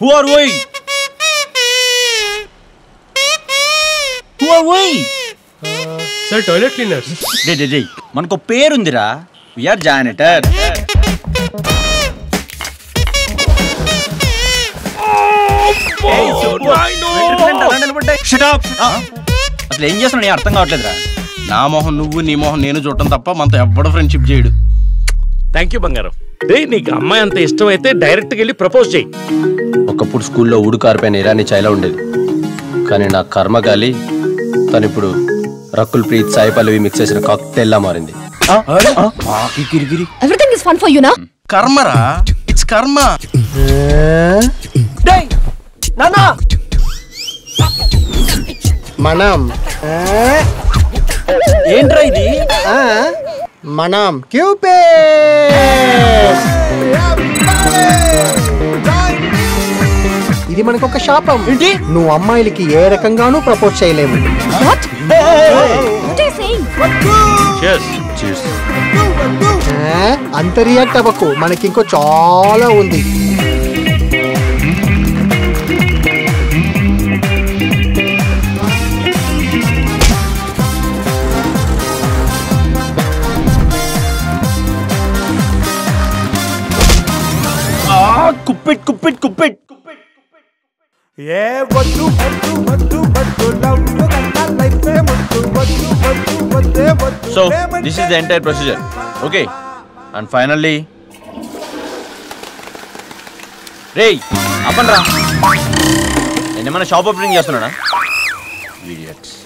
Who are why who are why sir toilet cleaners day day day మనకు పేరుందిరా VR janitor అసలు ఏం చేస్తున్నా నేను అర్థం కావట్లేదురా నా మొహం నువ్వు నీ మొహం నేను చూడటం తప్ప మనతో ఎవ్వడు ఫ్రెండ్షిప్ చేయడు థ్యాంక్ యూ బంగారం రే నీకు అమ్మాయి అంత ఇష్టం అయితే డైరెక్ట్గా వెళ్ళి ప్రపోజ్ చేయి ఒకప్పుడు స్కూల్లో ఊడు కారిపోయిన ఇరానీ చైలా ఉండేది కానీ నా కర్మగాలి తను ఇప్పుడు రకుల్ ప్రీత్ సాయి పల్లవి మిక్స్ చేసిన కాక్టైల్లా మారింది everything is fun for you నా కర్మరా ఇట్స్ కర్మ నానా మనం ఏంట్రా ఇది ఆ, మనం క్యూపే ఇది మనకు ఒక శాపం ఏంటి? నువ్వు అమ్మాయిలకి ఏ రకంగానూ ప్రపోజ్ చేయలేము వాట్ వాట్ ఆర్ సేయింగ్ ఆ, అంత రియాక్ట్ అవ్వకు మనకి ఇంకో చాలా ఉంది కుప్పిట్ కుప్పిట్ కుప్పిట్ ఏ వద్దు వద్దు వద్దు వద్దు లవ్వు కన్నా లైఫే వద్దు వద్దు వద్దు వద్దే వద్దు so this is the entire procedure okay and finally రేయ్ అప్పండ్రా నేను ఏమైనా షాప్ ఓపెనింగ్ చేస్తున్నానా Idiots.